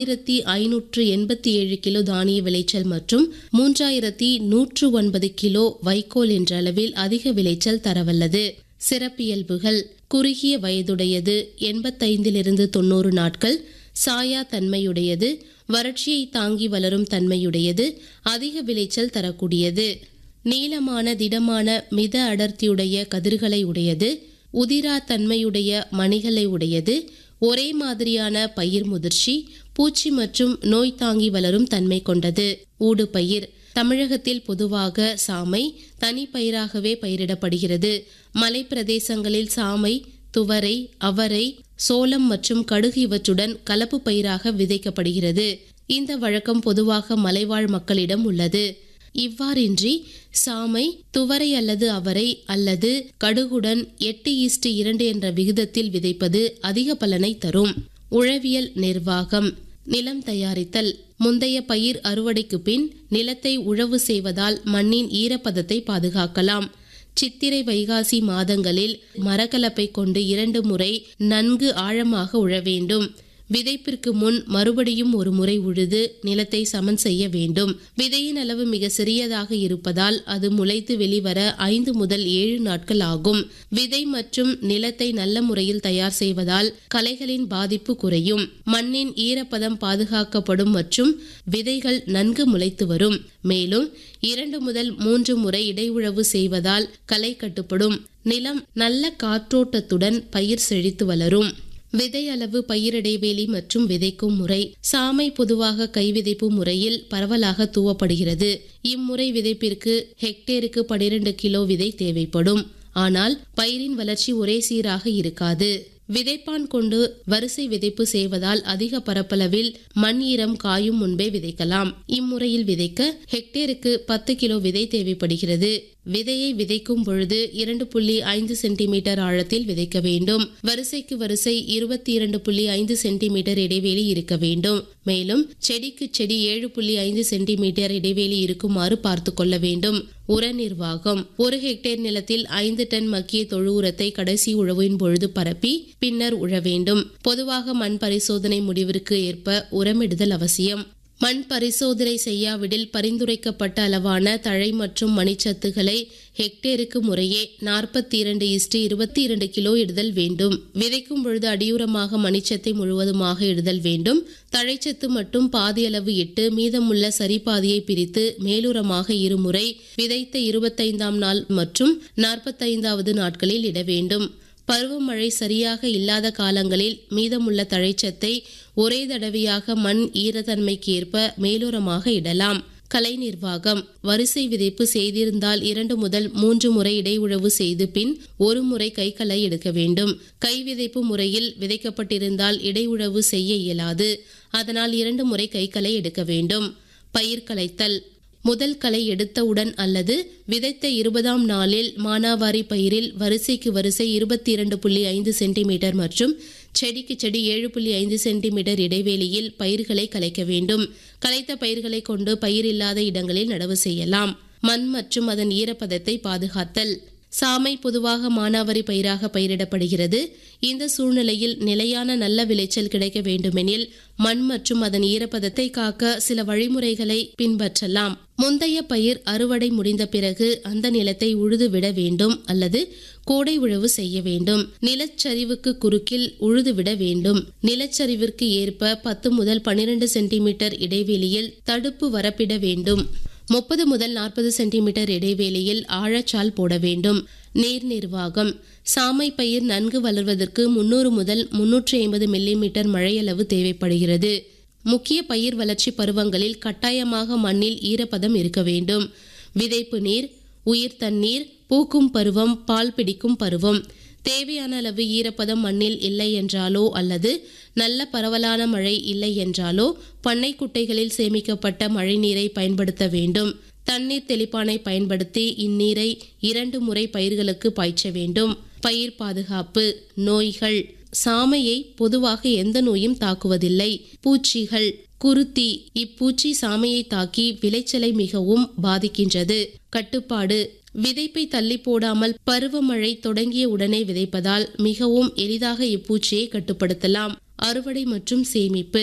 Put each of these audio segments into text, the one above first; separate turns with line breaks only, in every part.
ஆயிரத்தி ஐநூற்று எண்பத்தி ஏழு கிலோ தானிய விளைச்சல் மற்றும் மூன்றாயிரத்தி நூற்று ஒன்பது கிலோ வைக்கோல் என்ற அளவில் அதிக விளைச்சல் தரவல்லது சிறப்பியல்புகள் குறுகிய வயதுடையது எண்பத்தைந்திலிருந்து தொண்ணூறு நாட்கள் சாயா தன்மையுடையது வறட்சியை தாங்கி வளரும் தன்மையுடையது அதிக விளைச்சல் தரக்கூடியது நீளமான திடமான மித அடர்த்தியுடைய கதிர்களை உடையது உதிரா தன்மையுடைய மணிகளை உடையது ஒரே மாதிரியான பயிர் முதிர்ச்சி பூச்சி மற்றும் நோய் தாங்கி வளரும் தன்மை கொண்டது ஊடுபயிர் தமிழகத்தில் பொதுவாக சாமை தனி பயிராகவே பயிரிடப்படுகிறது மலை பிரதேசங்களில் சாமை துவரை அவரை சோளம் மற்றும் கடுகு இவற்றுடன் கலப்பு பயிராக விதைக்கப்படுகிறது இந்த வழக்கம் பொதுவாக மலைவாழ் மக்களிடம் உள்ளது இவ்வாறின்றி சாமை துவரை அல்லது அவரை அல்லது கடுகுடன் எட்டு ஈஸ்டு இரண்டு என்ற விகிதத்தில் விதைப்பது அதிக பலனை தரும் உழவியல் நிர்வாகம் நிலம் தயாரித்தல் முந்தைய பயிர் அறுவடைக்கு பின் நிலத்தை உழவு செய்வதால் மண்ணின் ஈரப்பதத்தை பாதுகாக்கலாம் சித்திரை வைகாசி மாதங்களில் மரக்கலப்பை கொண்டு இரண்டு முறை நன்கு ஆழமாக உழ வேண்டும் விதைப்பிற்கு முன் மறுபடியும் ஒரு முறை உழுது நிலத்தை சமன் செய்ய வேண்டும் விதையின் அளவு மிக சிறியதாக இருப்பதால் அது முளைத்து வெளிவர ஐந்து முதல் ஏழு நாட்கள் ஆகும் விதை மற்றும் நிலத்தை நல்ல முறையில் தயார் செய்வதால் களைகளின் பாதிப்பு குறையும் மண்ணின் ஈரப்பதம் பாதுகாக்கப்படும் மற்றும் விதைகள் நன்கு முளைத்து வரும் மேலும் இரண்டு முதல் மூன்று முறை இடையுழவு செய்வதால் களை கட்டுப்படும் நிலம் நல்ல காற்றோட்டத்துடன் பயிர் செழித்து வளரும் விதை அளவு பயிர் இடைவெளி மற்றும் விதைக்கும் முறை சாமை பொதுவாக கை விதைப்பு முறையில் பரவலாக தூவப்படுகிறது இம்முறை விதைப்பிற்கு ஹெக்டேருக்கு பனிரெண்டு கிலோ விதை தேவைப்படும் ஆனால் பயிரின் வளர்ச்சி ஒரே சீராக இருக்காது விதைப்பான் கொண்டு வரிசை விதைப்பு செய்வதால் அதிக பரப்பளவில் மண் ஈரம் காயும் முன்பே விதைக்கலாம் இம்முறையில் விதைக்க ஹெக்டேருக்கு பத்து கிலோ விதை தேவைப்படுகிறது விதையை விதைக்கும் பொழுது இரண்டு புள்ளி ஐந்து சென்டிமீட்டர் ஆழத்தில் விதைக்க வேண்டும் வரிசைக்கு வரிசை இருபத்தி இரண்டு புள்ளி ஐந்து சென்டிமீட்டர் இடைவெளி இருக்க வேண்டும் மேலும் செடிக்கு செடி ஏழு புள்ளி ஐந்து சென்டிமீட்டர் இடைவெளி இருக்குமாறு பார்த்து கொள்ள வேண்டும் உர நிர்வாகம் ஒரு ஹெக்டேர் நிலத்தில் ஐந்து டன் மக்கிய தொழு உரத்தை கடைசி உழவின் பொழுது பரப்பி பின்னர் உழ வேண்டும் பொதுவாக மண் பரிசோதனை முடிவிற்கு ஏற்ப உரமிடுதல் அவசியம் மண் பரிசோதனை செய்யாவிடில் பரிந்துரைக்கப்பட்ட அளவான தழை மற்றும் மணிச்சத்துக்களை ஹெக்டேருக்கு முறையே நாற்பத்தி இரண்டு இஸ்டு இருபத்தி இரண்டு கிலோ இடுதல் வேண்டும் விதைக்கும் பொழுது அடியுரமாக மணிச்சத்தை முழுவதுமாக இடுதல் வேண்டும் தழைச்சத்து மட்டும் பாதி அளவு இட்டு மீதமுள்ள சரிபாதியை பிரித்து மேலுரமாக இருமுறை விதைத்த இருபத்தைந்தாம் நாள் மற்றும் நாற்பத்தைந்தாவது நாட்களில் இட வேண்டும் பருவமழை சரியாக இல்லாத காலங்களில் மீதமுள்ள தழைச்சத்தை ஒரே தடவையாக மண் ஈரத்தன்மைக்கு ஏற்ப மேலுரமாக இடலாம் கலை நிர்வாகம் வரிசை விதைப்பு செய்திருந்தால் இரண்டு முதல் மூன்று முறை இடையுழவு செய்து பின் ஒரு முறை கைகளை எடுக்க வேண்டும் கை விதைப்பு முறையில் விதைக்கப்பட்டிருந்தால் இடையுழவு செய்ய இயலாது அதனால் இரண்டு முறை கைகளை எடுக்க வேண்டும் பயிர் களைத்தல் முதல் களை எடுத்தவுடன் அல்லது விதைத்த இருபதாம் நாளில் மானாவாரி பயிரில் வரிசைக்கு வரிசை இருபத்தி இரண்டு புள்ளி ஐந்து சென்டிமீட்டர் மற்றும் செடிக்கு செடி ஏழு புள்ளி ஐந்து சென்டிமீட்டர் இடைவெளியில் பயிர்களை கலைக்க வேண்டும் கலைத்த பயிர்களை கொண்டு பயிர் இல்லாத இடங்களில் நடவு செய்யலாம் மண் மற்றும் அதன் ஈரப்பதத்தை பாதுகாத்தல் சாமை பொதுவாக மானாவாரி பயிராக பயிரிடப்படுகிறது இந்த சூழ்நிலையில் நிலையான நல்ல விளைச்சல் கிடைக்க வேண்டுமெனில் மண் மற்றும் அதன் ஈரப்பதத்தை காக்க சில வழிமுறைகளை பின்பற்றலாம் முந்தைய பயிர் அறுவடை முடிந்த பிறகு அந்த நிலத்தை உழுது விட வேண்டும் அல்லது கோடை உழவு செய்ய வேண்டும் நிலச்சரிவுக்கு குறுக்கில் உழுது விட வேண்டும் நிலச்சரிவிற்கு ஏற்ப பத்து முதல் பனிரெண்டு சென்டிமீட்டர் இடைவெளியில் தடுப்பு வரப்பிட வேண்டும் முப்பது முதல் நாற்பது சென்டிமீட்டர் இடைவெளியில் ஆழச்சால் போட வேண்டும் நீர் நிர்வாகம் சாமை பயிர் நன்கு வளர்வதற்கு முன்னூறு முதல் முன்னூற்றி ஐம்பது மில்லிமீட்டர் மழையளவு தேவைப்படுகிறது முக்கிய பயிர் வளர்ச்சி பருவங்களில் கட்டாயமாக மண்ணில் ஈரப்பதம் இருக்க வேண்டும் விதைப்பு நீர் உயிர் தண்ணீர் பூக்கும் பருவம் பால் பிடிக்கும் பருவம் தேவையான அளவு ஈரப்பதம் மண்ணில் இல்லை என்றாலோ அல்லது நல்ல பரவலான மழை இல்லை என்றாலோ பண்ணை குட்டைகளில் சேமிக்கப்பட்ட மழைநீரை பயன்படுத்த வேண்டும் தண்ணீர் தெளிப்பானை பயன்படுத்தி இந்நீரை இரண்டு முறை பயிர்களுக்கு பாய்ச்ச வேண்டும் பயிர் பாதுகாப்பு நோய்கள் சாமையை பொதுவாக எந்த நோயும் தாக்குவதில்லை பூச்சிகள் குருத்தி இப்பூச்சி சாமையை தாக்கி விளைச்சலை மிகவும் பாதிக்கின்றது கட்டுப்பாடு விதைப்பை தள்ளி போடாமல் பருவமழை தொடங்கிய உடனே விதைப்பதால் மிகவும் எளிதாக இப்பூச்சியை கட்டுப்படுத்தலாம் அறுவடை மற்றும் சேமிப்பு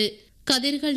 கதிர்கள்